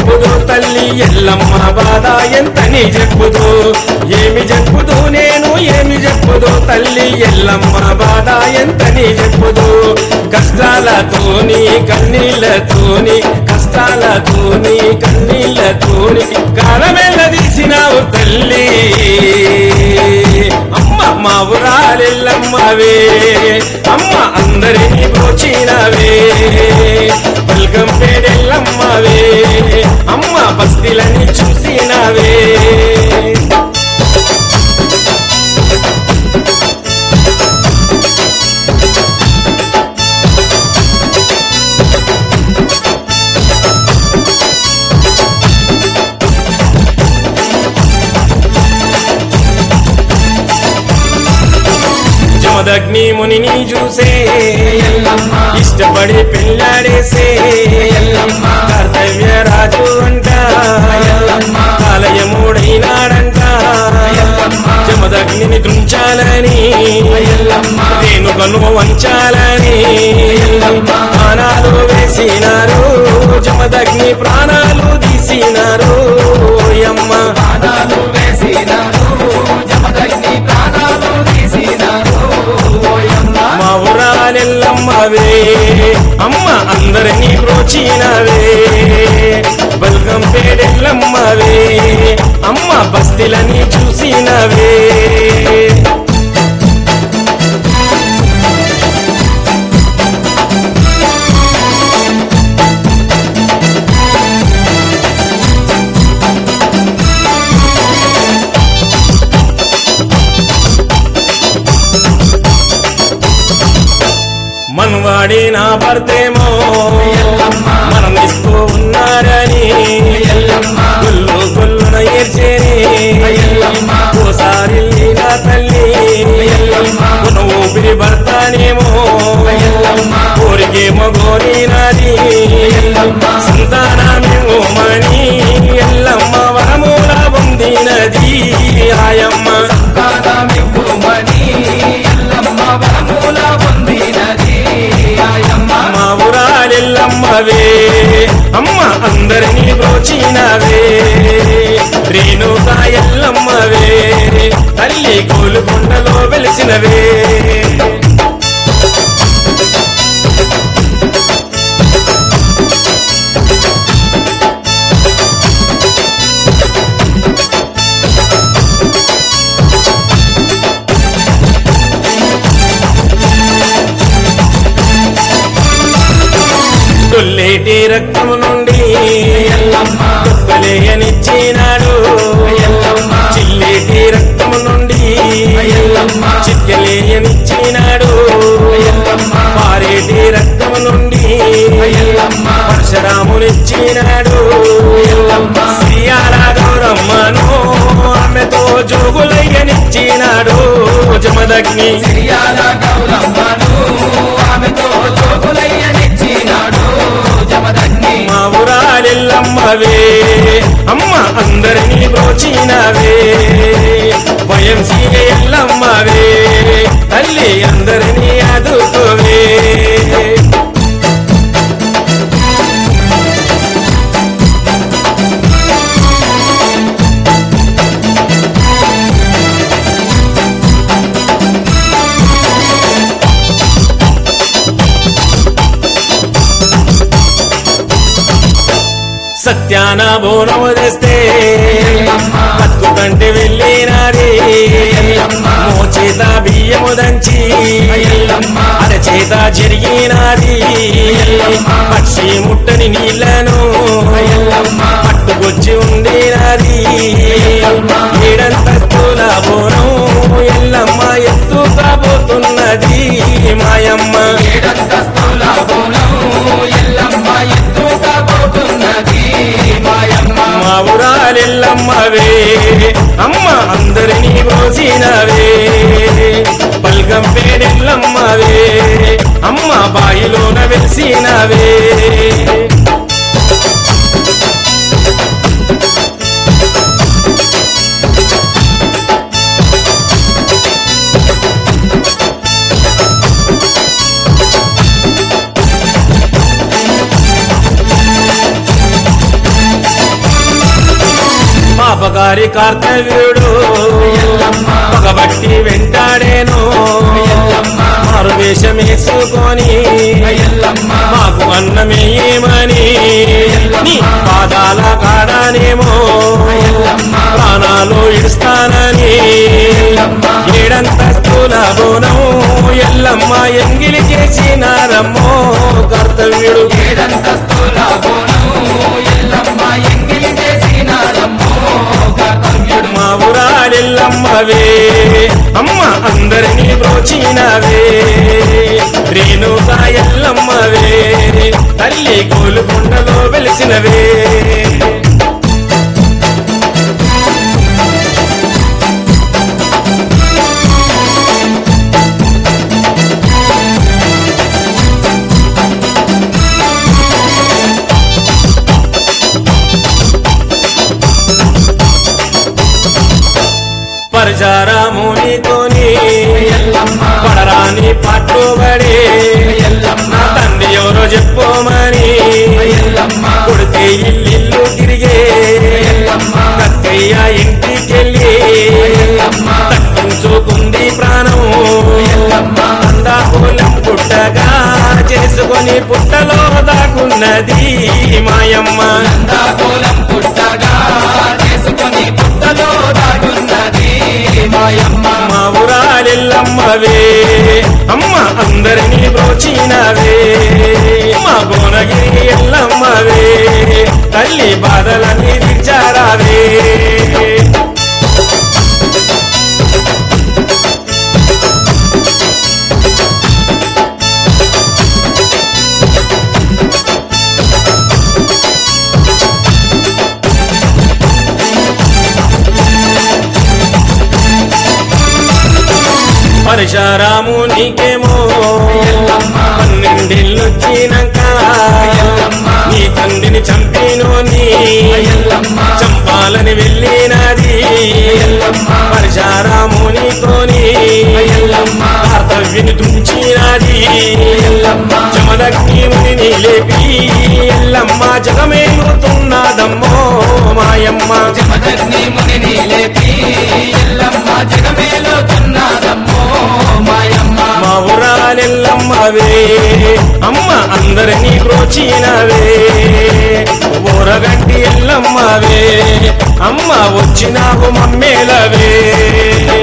చెప్పుదు తల్లి ఎల్లమ్మ బాధ ఎంతని చెప్పుదు ఏమి చెప్పుదు నేను ఏమి చెప్పుదు తల్లి ఎల్లమ్మ బాధ ఎంతని చెప్పుదు కష్టాలతోని కన్నీళ్ళతోని కష్టాలతోని కన్నీళ్ళతోని కాలమెల్ల తీసినావు తల్లి అమ్మ మా ఊరాలెల్లమ్మవే అమ్మ అందరినీ బ్రోచినవే బల్గం పేరెల్లమ్మవే అమ్మ బస్తీలని చూసినవే జమదగ్ని మునిని చూసే ఎల్లమ్మ ఇష్టపడి పెళ్ళాడేసే ఎల్లమ్మ కర్తవ్య రాజు అంట ఎల్లమ్మ కాలయముడైనాడంట ఎల్లమ్మ జమదగ్నిని దృంచాలని ఎల్లమ్మ రేణుకను వంచాలని ఎల్లమ్మ ప్రాణాలు వేసినారు జమదగ్ని ప్రాణాలు తీసినారు ఓయమ్మ ప్రాణాలు వేసినారు జమదగ్ని ప్రాణాలు తీసినారు ఓయమ్మ మా ఊరాలెల్లమ్మవే అమ్మ అందరినీ ప్రోచినవే బల్గం పేడెల్లమ్మవే అమ్మ బస్తీలని చూసినవే మనవాడి నా భర్తేమో ఎల్లమ్మ మరణిస్తూ ఉన్నారని ఎల్లమ్మ గుల్లు గుల్లున ఏడ్చేని ఎల్లమ్మ ఓసారి నా తల్లి ఎల్లమ్మ మన ఊపిరి భర్తనేమో ఎల్లమ్మ కోరికేమో గోరినది ఎల్లమ్మ సంతానమేమో మణి ఎల్లమ్మ వరమూల పొందినది ఆయమ్మ కాదమివ్వుమని ఎల్లమ్మ వరముల పొందినది ఆయమ్మ మా ఊరాలెల్లమ్మవే అమ్మ అందరినీ బ్రోచినవే రేణుకా ఎల్లమ్మవే తల్లి గోలుకొండలో వెలిసినవే తొల్లేటి రక్తము నుండి ఎల్లమ్మ తొక్కలేయనిచ్చినాడు ఎల్లమ్మ చిల్లేటి రక్తము నుండి ఎల్లమ్మ చిక్కలేయనిచ్చినాడు ఎల్లమ్మ పారేటి రక్తము నుండి ఎల్లమ్మ పరశురామునిచ్చినాడు ఎల్లమ్మ శ్రీయాల గౌరమ్మను ఆమెతో జోగులయ్యనిచ్చినాడు జమదగ్ని సిరియాల గౌరమ్మను ఆమెతో జోగులయ్యనిచ్చినాడు జమదగ్ని మా ఊరాలెల్లమ్మవే అమ్మ అందరినీ బ్రోచినవే భయం సీగ ఎల్లమ్మవే తల్లి అందరినీ అదుకోవే సత్యాన బోనం తెస్తే ఎల్లమ్మ బతుకంటే వెళ్ళినారి ఎల్లమ్మ మోచేత బియ్యము దంచి ఎల్లమ్మ అరచేత జరిగినాది ఎల్లమ్మ పక్షి ముట్టని నీళ్లను ఎల్లమ్మ పట్టుకొచ్చి ఉండినాది ఎల్లమ్మ ఏడంతస్తుల బోనం ఎల్లమ్మ ఎత్తుకపోతున్నది మాయమ్మ ఏడంతస్తుల బోనం ఎల్లమ్మ ఎత్తుగా పోతున్నది మాయమ్మ మా ఊరాలెల్లమ్మవే అమ్మ అందరినీ పోసినవే పల్గం పేడెల్లమ్మవే అమ్మ బాయిలోన వెలిసినవే ఒకసారి కార్తవీయుడు ఎల్లమ్మ పగబట్టి వెంటాడేను ఎల్లమ్మ మారు వేషం వేసుకొని ఎల్లమ్మ మాకు అన్నమేయమని నీ పాదాల కాడానేమో ప్రాణాలు ఇస్తానని ఏడంతస్తుల బోనం ఎల్లమ్మ ఎంగిలి చేసినారమ్మో కర్తవ్యుడు ఏడంతస్తుల బోనం ఎల్లమ్మ ఎంగిలి చేసినారమ్మో కర్తవ్యుడు మా ఊరాలెల్లమ్మవే అమ్మ అందరినీ బ్రోచినవే రేణుకా ఎల్లమ్మవే తల్లి గోలుకొండలో వెలిసినవే పరచారామునితోని ఎల్లమ్మ పడరాని పట్టుబడి ఎల్లమ్మ తండ్రి ఎవరో చెప్పుమని ఎల్లమ్మ కొడితే ఇల్లు తిరిగే ఎల్లమ్మ కక్కయ్య ఇంటికెళ్ళి ఎల్లమ్మ తప్పించుకుంది ప్రాణం ఎల్లమ్మ అందాకూలం పుట్టగా చేసుకొని పుట్టలో దాకున్నది మాయమ్మ నందాకోలం పుట్టగా చేసుకొని పుట్టలో దాగున్నది మాయమ్మ మా ఊరాలెల్లమ్మవే అమ్మ అందరినీ బ్రోచినవే మా భువనగిరి ఎల్లమ్మవే తల్లి బాధలన్నీ తీర్చారావే పరశురాము నీకేమో పన్నెండేళ్ళొచ్చినాక నీ తండ్రిని చంపినోని చంపాలని వెళ్ళినది పరశురామునితోని కర్తవ్యని తుంచినది జమదగ్నిముని లేపి ఎల్లమ్మ జగమేలుతున్నదమ్మో మాయమ్మ జమదగ్ని మునిని లేపి ఎల్లమ్మ జగమేలో తున్నదమ్మో మాయమ్మ మా ఊరాలెల్లమ్మవే అమ్మ అందరినీ బ్రోచినవే ఊరగంటి ఎల్లమ్మవే అమ్మ వచ్చినావు మమ్మేలవే